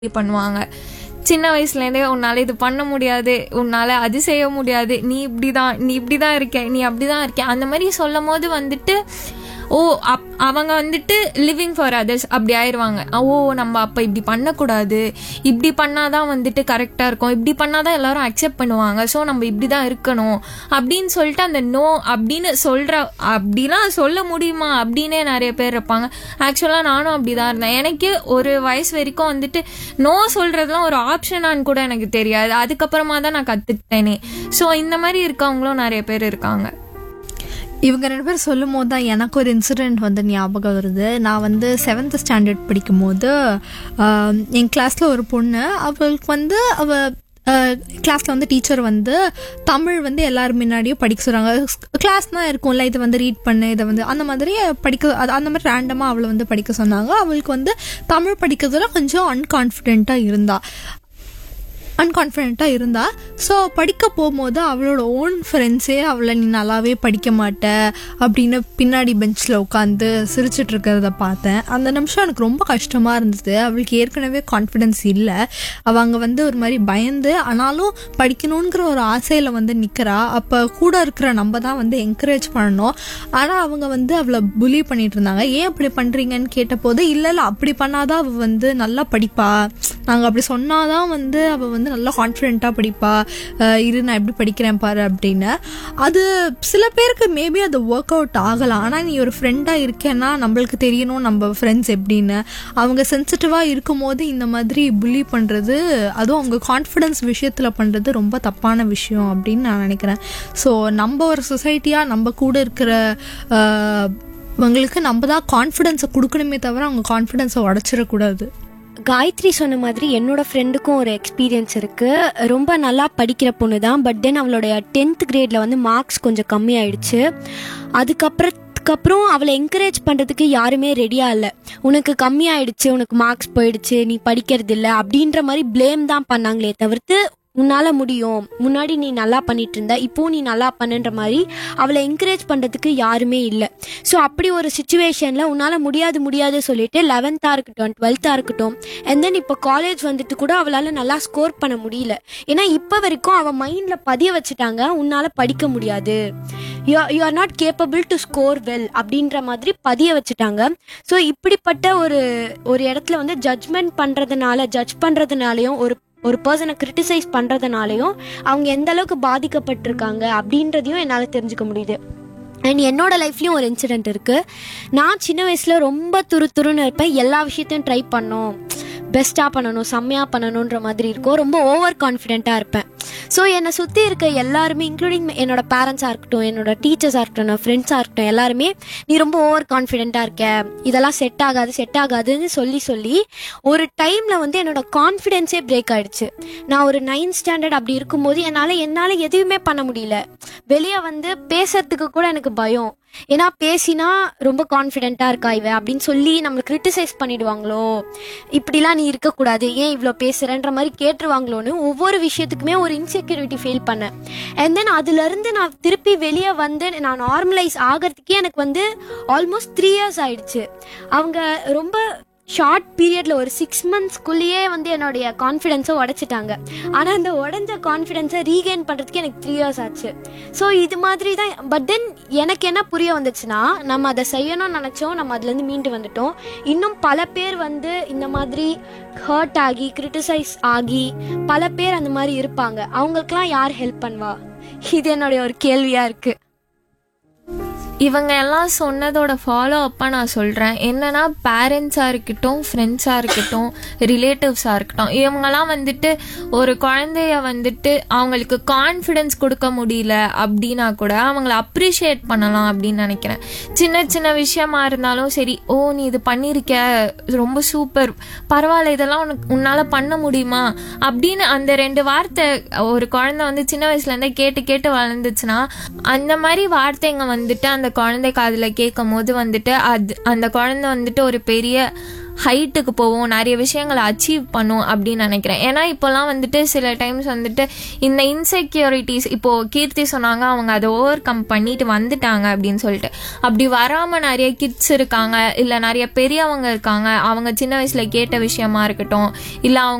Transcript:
இது பண்ணுவாங்க சின்ன வயசுலேருந்தே உன்னால் இது பண்ண முடியாது உன்னால் அது செய்ய முடியாது நீ இப்படி தான் நீ இப்படி தான் இருக்க நீ அப்படி தான் இருக்க அந்த மாதிரி சொல்லும் போது வந்துட்டு ஓ அப் அவங்க வந்துட்டு லிவிங் ஃபார் அதர்ஸ் அப்படி ஆயிடுவாங்க ஓ நம்ம அப்போ இப்படி பண்ணக்கூடாது இப்படி பண்ணாதான் வந்துட்டு கரெக்டாக இருக்கும் இப்படி பண்ணாதான் எல்லாரும் அக்செப்ட் பண்ணுவாங்க ஸோ நம்ம இப்படி தான் இருக்கணும் அப்படின்னு சொல்லிட்டு அந்த நோ அப்படின்னு சொல்கிற அப்படிலாம் சொல்ல முடியுமா அப்படின்னே நிறைய பேர் இருப்பாங்க ஆக்சுவலாக நானும் அப்படி தான் இருந்தேன் எனக்கு ஒரு வயசு வரைக்கும் வந்துட்டு நோ சொல்கிறதுலாம் ஒரு ஆப்ஷனான்னு கூட எனக்கு தெரியாது அதுக்கப்புறமா தான் நான் கற்றுக்கிட்டேனே ஸோ இந்த மாதிரி இருக்கவங்களும் நிறைய பேர் இருக்காங்க இவங்க ரெண்டு பேரும் சொல்லும் போது தான் எனக்கு ஒரு இன்சிடெண்ட் வந்து ஞாபகம் வருது நான் வந்து செவன்த் ஸ்டாண்டர்ட் படிக்கும்போது ஆஹ், என் கிளாஸில் ஒரு பொண்ணு அவளுக்கு வந்து அவ கிளாஸில் வந்து டீச்சர் வந்து தமிழ் வந்து எல்லாரும் முன்னாடியும் படிக்க சொல்கிறாங்க கிளாஸ் தான் இருக்கும்ல இதை வந்து ரீட் பண்ணு இதை வந்து அந்த மாதிரி படிக்க அது அந்த மாதிரி ரேண்டமாக அவளை வந்து படிக்க சொன்னாங்க அவளுக்கு வந்து தமிழ் படிக்கிறதுல கொஞ்சம் அன்கான்ஃபிடென்ட்டாக இருந்தா அன்கான்ஃபிடென்ட்டாக இருந்தா ஸோ படிக்க போகும்போது அவளோட ஓன் ஃப்ரெண்ட்ஸே அவளை நீ நல்லாவே படிக்க மாட்ட அப்படின்னு பின்னாடி பெஞ்சில் உட்காந்து சிரிச்சிட்டு இருக்கிறத பார்த்தேன் அந்த நிமிஷம் எனக்கு ரொம்ப கஷ்டமாக இருந்தது அவளுக்கு ஏற்கனவே கான்ஃபிடென்ஸ் இல்லை அவள் அங்கே வந்து ஒரு மாதிரி பயந்து ஆனாலும் படிக்கணுங்கிற ஒரு ஆசையில் வந்து நிற்கிறா அப்போ கூட இருக்கிற நம்ம தான் வந்து என்கரேஜ் பண்ணணும் ஆனால் அவங்க வந்து அவளை புலி பண்ணிட்டு இருந்தாங்க ஏன் அப்படி பண்ணுறீங்கன்னு கேட்டபோது இல்லை இல்லை அப்படி பண்ணாதான் அவள் வந்து நல்லா படிப்பா நாங்கள் அப்படி சொன்னாதான் வந்து அவள் வந்து நல்லா கான்ஃபிடென்ட்டாக படிப்பா அஹ் இரு நான் எப்படி படிக்கிறேன் பாரு அப்படின்னு அது சில பேருக்கு மேபி அது ஒர்க் அவுட் ஆகலாம் ஆனால் நீ ஒரு ஃப்ரெண்டாக இருக்கேன்னா நம்மளுக்கு தெரியணும் நம்ம ஃப்ரெண்ட்ஸ் எப்படின்னு அவங்க சென்சிட்டிவாக இருக்கும்போது இந்த மாதிரி புள்ளி பண்ணுறது அதுவும் அவங்க கான்ஃபிடென்ஸ் விஷயத்தில் பண்ணுறது ரொம்ப தப்பான விஷயம் அப்படின்னு நான் நினைக்கிறேன் ஸோ நம்ம ஒரு சொசைட்டியாக நம்ம கூட இருக்கிற அஹ், இவங்களுக்கு நம்ம தான் கான்ஃபிடென்ஸை கொடுக்கணுமே தவிர அவங்க கான்ஃபிடென்ஸை உடச்சிடக்கூடாது காயத்ரி சொன்ன மாதிரி என்னோட ஃப்ரெண்டுக்கும் ஒரு எக்ஸ்பீரியன்ஸ் இருக்கு ரொம்ப நல்லா படிக்கிற பொண்ணு தான் பட் தென் அவளுடைய டென்த் கிரேட்ல வந்து மார்க்ஸ் கொஞ்சம் கம்மியாயிடுச்சு அதுக்கப்புறத்துக்கப்புறம் அவளை என்கரேஜ் பண்ணுறதுக்கு யாருமே ரெடியாக இல்லை உனக்கு கம்மியாயிடுச்சு உனக்கு மார்க்ஸ் போயிடுச்சு நீ படிக்கிறது இல்லை அப்படின்ற மாதிரி ப்ளேம் தான் பண்ணாங்களே தவிர்த்து உன்னால முடியும் முன்னாடி நீ நல்லா பண்ணிட்டு இருந்த இப்போ நீ நல்லா பண்ணுன்ற மாதிரி அவளை என்கரேஜ் பண்றதுக்கு யாருமே இல்லை ஸோ அப்படி ஒரு சுச்சுவேஷன்ல உன்னால முடியாது முடியாது சொல்லிட்டு லெவன்த்தா இருக்கட்டும் டுவெல்த்தா இருக்கட்டும் அண்ட் தென் இப்போ காலேஜ் வந்துட்டு கூட அவளால நல்லா ஸ்கோர் பண்ண முடியல ஏன்னா இப்போ வரைக்கும் அவ மைண்ட்ல பதிய வச்சுட்டாங்க உன்னால படிக்க முடியாது you you are not capable to score well அப்படின்ற மாதிரி பதிய வச்சுட்டாங்க ஸோ இப்படிப்பட்ட ஒரு ஒரு இடத்துல வந்து ஜட்ஜ்மெண்ட் பண்றதுனால ஜட்ஜ் பண்றதுனாலையும் ஒரு ஒரு பர்சனை கிரிட்டிசைஸ் பண்ணுறதுனாலையும் அவங்க எந்த அளவுக்கு பாதிக்கப்பட்டிருக்காங்க அப்படின்றதையும் என்னால் தெரிஞ்சுக்க முடியுது அண்ட் என்னோட லைஃப்லேயும் ஒரு இன்சிடெண்ட் இருக்குது நான் சின்ன வயசில் ரொம்ப துரு துருன்னு இருப்பேன் எல்லா விஷயத்தையும் ட்ரை பண்ணோம் பெஸ்ட்டாக பண்ணணும் செம்மையாக பண்ணணுன்ற மாதிரி இருக்கும் ரொம்ப ஓவர் கான்ஃபிடென்ட்டாக இருப்பேன் ஸோ என்னை சுற்றி இருக்க எல்லாருமே இன்க்ளூடிங் என்னோட பேரண்ட்ஸாக இருக்கட்டும் என்னோட டீச்சர்ஸாக இருக்கட்டும் என்னோட ஃப்ரெண்ட்ஸாக இருக்கட்டும் எல்லாருமே நீ ரொம்ப ஓவர் கான்ஃபிடென்ட்டாக இருக்க இதெல்லாம் செட் ஆகாது செட் ஆகாதுன்னு சொல்லி சொல்லி ஒரு டைமில் வந்து என்னோட கான்ஃபிடென்ஸே பிரேக் ஆயிடுச்சு நான் ஒரு நைன்த் ஸ்டாண்டர்ட் அப்படி இருக்கும்போது என்னால் என்னால் எதுவுமே பண்ண முடியல வெளியே வந்து பேசுறதுக்கு கூட எனக்கு பயம் ஏன்னா பேசினா ரொம்ப கான்ஃபிடென்ட்டாக இருக்கா இவ அப்படின்னு சொல்லி நம்மளை கிரிட்டிசைஸ் பண்ணிடுவாங்களோ இப்படிலாம் நீ இருக்கக்கூடாது ஏன் இவ்வளோ பேசுகிறன்ற மாதிரி கேட்டுருவாங்களோன்னு ஒவ்வொரு விஷயத்துக்குமே ஒரு இன்செக்யூரிட்டி ஃபீல் பண்ணேன் அண்ட் தென் அதுலேருந்து நான் திருப்பி வெளியே வந்து நான் நார்மலைஸ் ஆகிறதுக்கே எனக்கு வந்து ஆல்மோஸ்ட் த்ரீ இயர்ஸ் ஆயிடுச்சு அவங்க ரொம்ப ஷார்ட் பீரியட்ல ஒரு சிக்ஸ் மந்த்ஸ்க்குள்ளேயே வந்து என்னுடைய கான்ஃபிடென்ஸை உடைச்சிட்டாங்க ஆனால் அந்த உடஞ்ச கான்ஃபிடென்ஸை ரீகெயின் பண்ணுறதுக்கு எனக்கு த்ரீ இயர்ஸ் ஆச்சு ஸோ இது மாதிரி தான் பட் தென் எனக்கு என்ன புரிய வந்துச்சுன்னா நம்ம அதை செய்யணும்னு நினச்சோம் நம்ம அதுலேருந்து மீண்டு வந்துட்டோம் இன்னும் பல பேர் வந்து இந்த மாதிரி ஹர்ட் ஆகி கிரிட்டிசைஸ் ஆகி பல பேர் அந்த மாதிரி இருப்பாங்க அவங்களுக்குலாம் யார் ஹெல்ப் பண்ணுவா இது என்னுடைய ஒரு கேள்வியாக இருக்குது இவங்க எல்லாம் சொன்னதோட ஃபாலோ அப்பா நான் சொல்கிறேன் என்னன்னா பேரண்ட்ஸாக இருக்கட்டும் ஃப்ரெண்ட்ஸாக இருக்கட்டும் ரிலேட்டிவ்ஸாக இருக்கட்டும் இவங்கெல்லாம் வந்துட்டு ஒரு குழந்தைய வந்துட்டு அவங்களுக்கு கான்ஃபிடென்ஸ் கொடுக்க முடியல அப்படின்னா கூட அவங்கள அப்ரிஷியேட் பண்ணலாம் அப்படின்னு நினைக்கிறேன் சின்ன சின்ன விஷயமா இருந்தாலும் சரி ஓ நீ இது பண்ணியிருக்க ரொம்ப சூப்பர் பரவாயில்ல இதெல்லாம் உனக்கு உன்னால் பண்ண முடியுமா அப்படின்னு அந்த ரெண்டு வார்த்தை ஒரு குழந்தை வந்து சின்ன வயசுலேருந்தே கேட்டு கேட்டு வளர்ந்துச்சுன்னா அந்த மாதிரி வார்த்தைங்க வந்துட்டு அந்த குழந்தை காதில் கேட்கும் போது வந்துட்டு அது அந்த குழந்தை வந்துட்டு ஒரு பெரிய ஹைட்டுக்கு போவோம் நிறைய விஷயங்களை அச்சீவ் பண்ணும் அப்படின்னு நினைக்கிறேன் ஏன்னா இப்போலாம் வந்துட்டு சில டைம்ஸ் வந்துட்டு இந்த இன்செக்யூரிட்டிஸ் இப்போ கீர்த்தி சொன்னாங்க அவங்க அதை ஓவர் கம் பண்ணிட்டு வந்துட்டாங்க அப்படின்னு சொல்லிட்டு அப்படி வராம நிறைய கிட்ஸ் இருக்காங்க இல்ல நிறைய பெரியவங்க இருக்காங்க அவங்க சின்ன வயசுல கேட்ட விஷயமா இருக்கட்டும் இல்ல அவங்க